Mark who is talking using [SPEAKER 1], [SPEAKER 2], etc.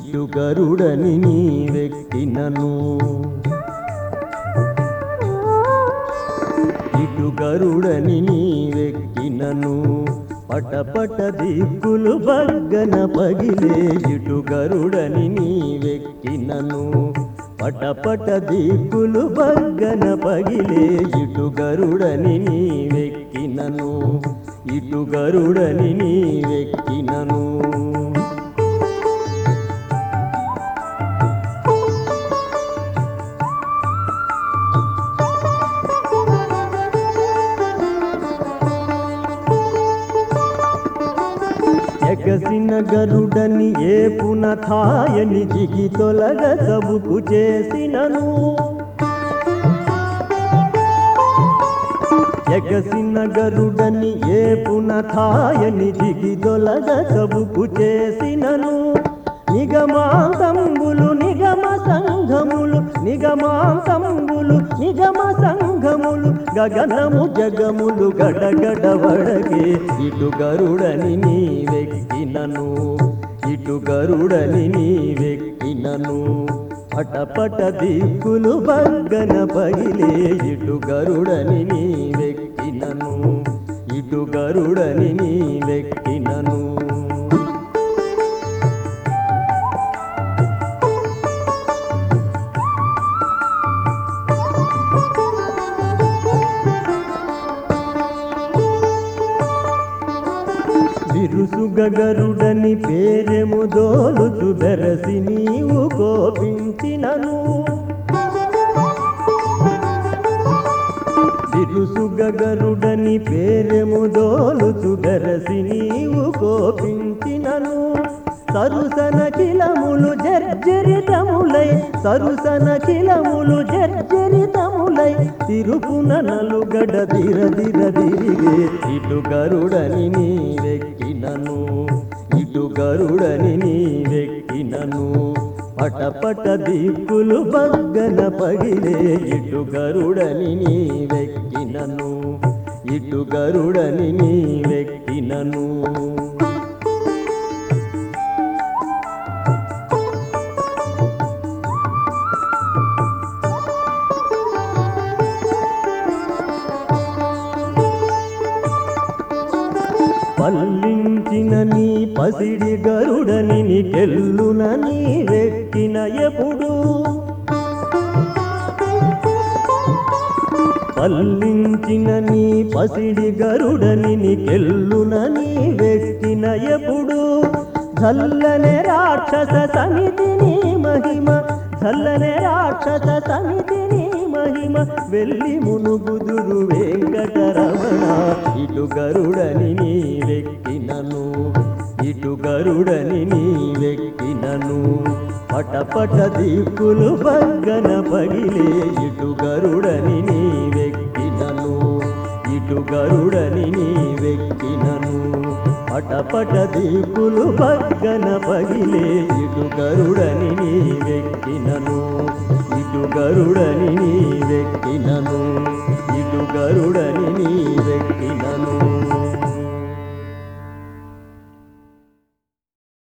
[SPEAKER 1] ఇటు గరుడని నీవెక్కినను ఇటు గరుడని నీవెక్కినను పటపట దిక్కులు బగ్గన పగిలే ఇటు గరుడని నీవెక్కినను పటపట దిక్కులు బగ్గన పగిలే ఇటు గరుడని నీవెక్కినను ఇటు గరుడని నీవెక్కినను ఎగసిన గరుడని ఏపున థాయని దిగి తొలగ సబుకు చేసినను ఎగసిన గరుడని ఏపున థాయని దిగి తొలగ సబుకు చేసినను నిగమాంతంబులు నిగమ సంఘములు నిగమాంతంబులు నిగమ సంఘములు గగనము జగములు గడగడ వడగే ఇటు గరుడని నీవెక్కినను ఇటు గరుడని నీవెక్కినను పటపట దిక్కులు బగ్గన పగిలే ఇటు గరుడని నీవెక్కినను ఇటు గరుడని నీవెక్కినను బిరుసుగరుడని పేరెము దోలుచు బెరసి నీవు కోపించినను బిరుసుగరుడని పేరెము దోలుచు బెరసి నీవు కోపించినను సరుసన కిలములు జర్జరితములై సరుసన కిలములు జర్జరితములై తిరుపున నలుగడ దిర దిర దిరిగే ఇటు గరుడని నీవెక్కినను ఇటు గరుడని నీవెక్కినను పటపట దిక్కులు బగ్గన పగిలే ఇటు గరుడని నీవెక్కినను ఇటు గరుడని నీవెక్కినను పల్లించిన నీ పసిడి గరుడని నీకెల్లున నీ వెక్కిన ఎప్పుడు పల్లించిన నీ పసిడి గరుడని నీకెల్లున నీ వెక్కిన ఎప్పుడు చల్లనే రాక్షస సమితి నీ మహిమ చల్లనే రాక్షస సమితి నీ మహిమ వెళ్ళి మునుగుదురు వెంకటరమణ ఇటు గరుడని నీ వెక్కినను ఇటు గరుడని నీ వెక్కినను పటపట దిక్కులు బగ్గన పగిలే ఇటు గరుడని నీ వెక్కినను ఇటు గరుడని నీ వెక్కినను పటపట దిక్కులు బగ్గన పగిలే ఇటు గరుడని నీ వెక్కినను ఇటు గరుడని నీ వెక్కినను ఇటు గరుడని నీ వెక్కినను